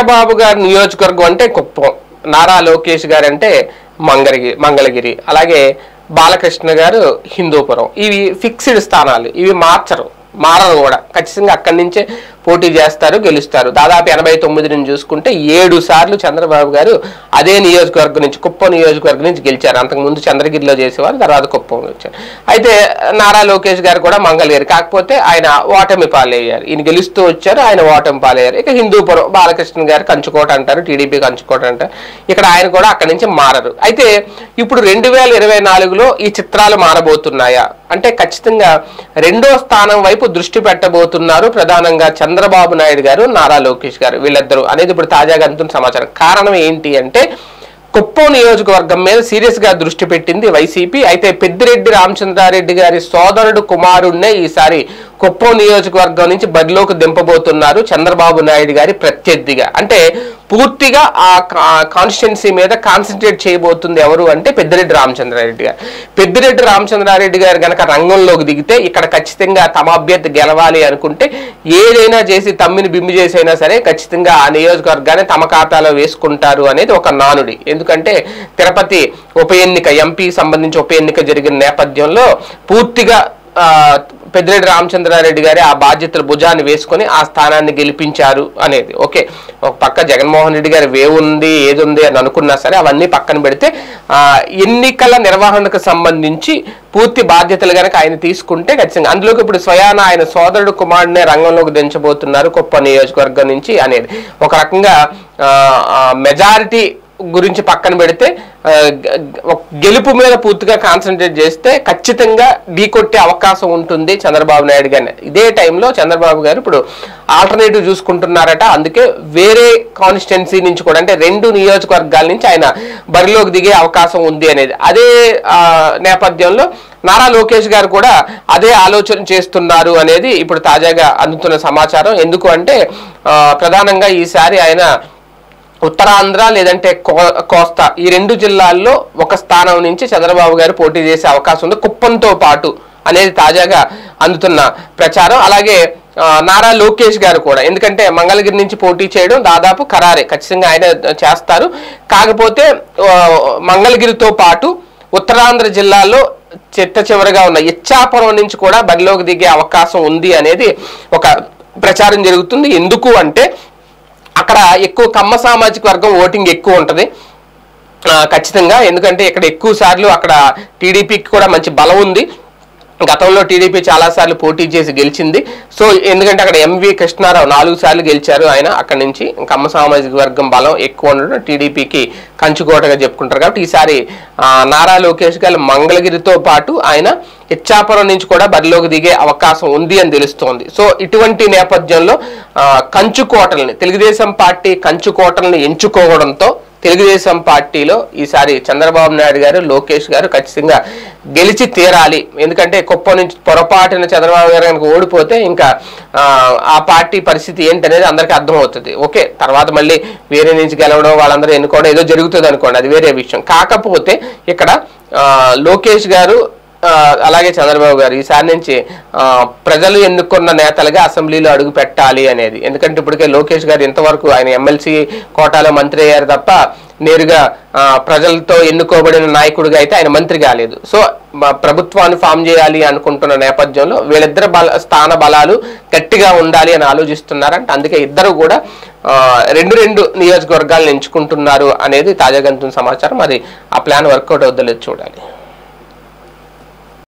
చంద్రబాబు గారి నియోజకవర్గం అంటే కుప్పం నారా లోకేష్ గారు అంటే మంగళగిరి మంగళగిరి అలాగే బాలకృష్ణ గారు హిందూపురం ఇవి ఫిక్స్డ్ స్థానాలు ఇవి మార్చరు మారరు కూడా ఖచ్చితంగా అక్కడి నుంచే పోటీ చేస్తారు గెలుస్తారు దాదాపు ఎనభై తొమ్మిది నుంచి చూసుకుంటే ఏడు సార్లు చంద్రబాబు గారు అదే నియోజకవర్గం నుంచి కుప్పం నియోజకవర్గం నుంచి గెలిచారు అంతకుముందు చంద్రగిరిలో చేసేవారు తర్వాత కుప్పం వచ్చారు అయితే నారా లోకేష్ గారు కూడా మంగళగిరి కాకపోతే ఆయన ఓటమి పాలయ్యారు ఈయన గెలుస్తూ వచ్చారు ఆయన ఓటమి పాలయ్యారు ఇక హిందూపురం బాలకృష్ణ గారు కంచుకోట అంటారు టీడీపీ కంచుకోట అంటారు ఇక్కడ ఆయన కూడా అక్కడి నుంచి మారరు అయితే ఇప్పుడు రెండు వేల ఇరవై నాలుగులో ఈ చిత్రాలు మారబోతున్నాయా అంటే ఖచ్చితంగా రెండో స్థానం వైపు దృష్టి పెట్టబోతున్నారు ప్రధానంగా చంద్రబాబు నాయుడు గారు నారా లోకేష్ గారు వీళ్ళిద్దరూ అనేది ఇప్పుడు తాజాగా అందుతున్న సమాచారం కారణం ఏంటి అంటే కుప్పం నియోజకవర్గం మీద సీరియస్ గా దృష్టి పెట్టింది వైసీపీ అయితే పెద్దిరెడ్డి రామచంద్రారెడ్డి గారి సోదరుడు కుమారుణ్ణే ఈసారి కుప్పం నియోజకవర్గం నుంచి బరిలోకి దింపబోతున్నారు చంద్రబాబు నాయుడు గారి ప్రత్యర్థిగా అంటే పూర్తిగా ఆ కాన్స్టిట్యున్సీ మీద కాన్సన్ట్రేట్ చేయబోతుంది ఎవరు అంటే పెద్దిరెడ్డి రామచంద్రారెడ్డి గారు పెద్దిరెడ్డి రామచంద్రారెడ్డి గారు గనక రంగంలోకి దిగితే ఇక్కడ ఖచ్చితంగా తమ అభ్యర్థి గెలవాలి అనుకుంటే ఏదైనా చేసి తమ్మిని బిమ్మి చేసైనా సరే ఖచ్చితంగా ఆ నియోజకవర్గాన్ని తమ ఖాతాలో వేసుకుంటారు అనేది ఒక నానుడి ఎందుకంటే తిరుపతి ఉప ఎన్నిక ఎంపీ సంబంధించి ఉప ఎన్నిక జరిగిన నేపథ్యంలో పూర్తిగా ఆ, పెద్దిరెడ్డి రామచంద్రారెడ్డి గారి ఆ బాధ్యతలు భుజాన్ని వేసుకొని ఆ స్థానాన్ని గెలిపించారు అనేది ఓకే ఒక పక్క జగన్మోహన్ రెడ్డి గారి వే ఉంది ఏది ఉంది అని అనుకున్నా సరే అవన్నీ పక్కన పెడితే ఆ, ఎన్నికల నిర్వహణకు సంబంధించి పూర్తి బాధ్యతలు కనుక ఆయన తీసుకుంటే ఖచ్చితంగా అందులోకి ఇప్పుడు స్వయాన ఆయన సోదరుడు కుమారుడినే రంగంలోకి దించబోతున్నారు కుప్ప నియోజకవర్గం నుంచి అనేది ఒక రకంగా మెజారిటీ గురించి పక్కన పెడితే ఆ, గ- గ- ఒక గెలుపు మీద పూర్తిగా కాన్సన్ట్రేట్ చేస్తే ఖచ్చితంగా ఢీకొట్టే అవకాశం ఉంటుంది చంద్రబాబు నాయుడు గారిని ఇదే టైంలో చంద్రబాబు గారు ఇప్పుడు ఆల్టర్నేటివ్ చూసుకుంటున్నారట అందుకే వేరే కాన్స్టిట్యున్సీ నుంచి కూడా అంటే రెండు నియోజకవర్గాల నుంచి ఆయన బరిలోకి దిగే అవకాశం ఉంది అనేది అదే ఆ, నేపథ్యంలో నారా లోకేష్ గారు కూడా అదే ఆలోచన చేస్తున్నారు అనేది ఇప్పుడు తాజాగా అందుతున్న సమాచారం ఎందుకు అంటే ఆ, ప్రధానంగా ఈసారి ఆయన ఉత్తరాంధ్ర లేదంటే కో- కోస్తా ఈ రెండు జిల్లాల్లో ఒక స్థానం నుంచి చంద్రబాబు గారు పోటీ చేసే అవకాశం ఉంది కుప్పంతో పాటు అనేది తాజాగా అందుతున్న ప్రచారం అలాగే ఆ, నారా లోకేష్ గారు కూడా ఎందుకంటే మంగళగిరి నుంచి పోటీ చేయడం దాదాపు ఖరారే ఖచ్చితంగా ఆయన చేస్తారు కాకపోతే ఆ, మంగళగిరితో పాటు ఉత్తరాంధ్ర జిల్లాలో చిట్ట చివరిగా ఉన్న ఇచ్చాపురం నుంచి కూడా బరిలోకి దిగే అవకాశం ఉంది అనేది ఒక ప్రచారం జరుగుతుంది ఎందుకు అంటే అక్కడ ఎక్కువ కమ్మ సామాజిక వర్గం ఓటింగ్ ఎక్కువ ఉంటుంది ఆ, ఖచ్చితంగా ఎందుకంటే ఇక్కడ ఎక్కువ సార్లు అక్కడ టీడీపీకి కూడా మంచి బలం ఉంది గతంలో టీడీపీ చాలా సార్లు పోటీ చేసి గెలిచింది సో ఎందుకంటే అక్కడ ఎంవి కృష్ణారావు నాలుగు సార్లు గెలిచారు ఆయన అక్కడి నుంచి కమ్మ సామాజిక వర్గం బలం ఎక్కువ ఉండడం టీడీపీకి కంచుకోటగా చెప్పుకుంటారు కాబట్టి ఈసారి ఆ, నారా లోకేష్ గారు మంగళగిరితో పాటు ఆయన ఇచ్చాపురం నుంచి కూడా బరిలోకి దిగే అవకాశం ఉంది అని తెలుస్తోంది సో ఇటువంటి నేపథ్యంలో ఆ, కంచుకోటల్ని తెలుగుదేశం పార్టీ కంచుకోటల్ని ఎంచుకోవడంతో తెలుగుదేశం పార్టీలో ఈసారి చంద్రబాబు నాయుడు గారు లోకేష్ గారు ఖచ్చితంగా గెలిచి తీరాలి ఎందుకంటే కుప్పం నుంచి పొరపాటున చంద్రబాబు గారు కనుక ఓడిపోతే ఇంకా ఆ, ఆ పార్టీ పరిస్థితి ఏంటనేది అందరికీ అర్థమవుతుంది ఓకే తర్వాత మళ్ళీ వేరే నుంచి గెలవడం వాళ్ళందరూ ఎన్నుకోవడం ఏదో జరుగుతుంది అనుకోండి అది వేరే విషయం కాకపోతే ఇక్కడ ఆ, లోకేష్ గారు ఆ, అలాగే చంద్రబాబు గారు ఈసారి నుంచి ఆ, ప్రజలు ఎన్నుకున్న నేతలుగా అసెంబ్లీలో అడుగు పెట్టాలి అనేది ఎందుకంటే ఇప్పటికే లోకేష్ గారు ఇంతవరకు ఆయన ఎమ్మెల్సీ కోటాలో మంత్రి అయ్యారు తప్ప నేరుగా ఆ, ప్రజలతో ఎన్నుకోబడిన నాయకుడిగా అయితే ఆయన మంత్రి కాలేదు సో మ- ప్రభుత్వాన్ని ఫామ్ చేయాలి అనుకుంటున్న నేపథ్యంలో వీళ్ళిద్దరు బల స్థాన బలాలు గట్టిగా ఉండాలి అని ఆలోచిస్తున్నారంటే అందుకే ఇద్దరు కూడా ఆ, రెండు రెండు నియోజకవర్గాలను ఎంచుకుంటున్నారు అనేది తాజాగా అందుతున్న సమాచారం మరి ఆ ప్లాన్ వర్కౌట్ అవుతుందో లేదో చూడాలి